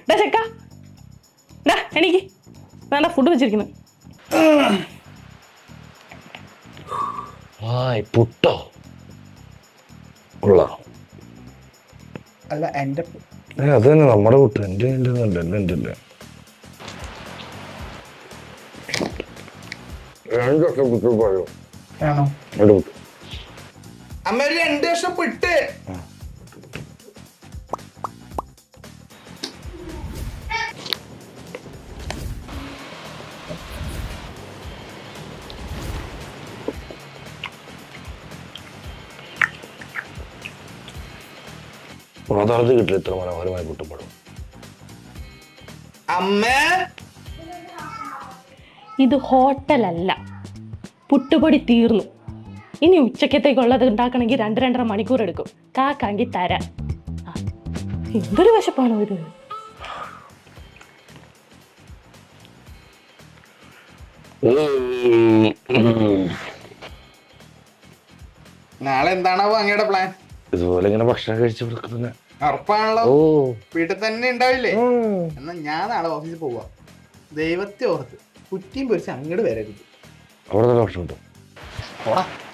ഡാ ചെക്ക ഡാ എനിക്ക് വേണ്ട ഫുഡ് വെച്ചിരിക്കുന്നു ആയ് പുട്ടോ കൊള്ളാം അല്ല എൻ്റെ ഏ, അത് തന്നെ നമ്മുടെ പുട്ട് എൻ്റെ എൻ്റെ ഒന്നല്ല എൻ്റെ എൻ്റെ അല്ലേ രണ്ടൊക്കെ പുട്ട് പറയൂ ആണോ എൻ്റെ പുട്ട് അമ്മ ഒരു രണ്ട് വർഷം പിട്ട് പാതാളത്തിൽ കിട്ടില്ല ഇത്ര മനോഹരമായ പുട്ടുപടം അമ്മ ഇത് ഹോട്ടലല്ല പുട്ടുപൊടി തീർന്നു ഇനി ഉച്ചക്കത്തേക്കുള്ളത് ഉണ്ടാക്കണമെങ്കിൽ രണ്ട് രണ്ടര മണിക്കൂർ എടുക്കും കാക്കാങ്കി തരാം ആ, എന്തൊരു വിശപ്പാണോ ഇത് നാളെ എന്താണാവോ അങ്ങയുടെ പ്ലാൻ ഇതുപോലെ ഇങ്ങനെ ഭക്ഷണം കഴിച്ച് കൊടുക്കുന്ന ഉറപ്പാണല്ലോ ഓ വീട്ടിൽ തന്നെ ഉണ്ടാവില്ലേ എന്നാ ഞാൻ നാളെ ഓഫീസിൽ പോവാ ദൈവത്തെ ഓർത്ത് കുറ്റിയും പൊരിച്ച് അങ്ങോട്ട് വരരുത് അവിടെ നല്ല ഭക്ഷണം കിട്ടും പോടാ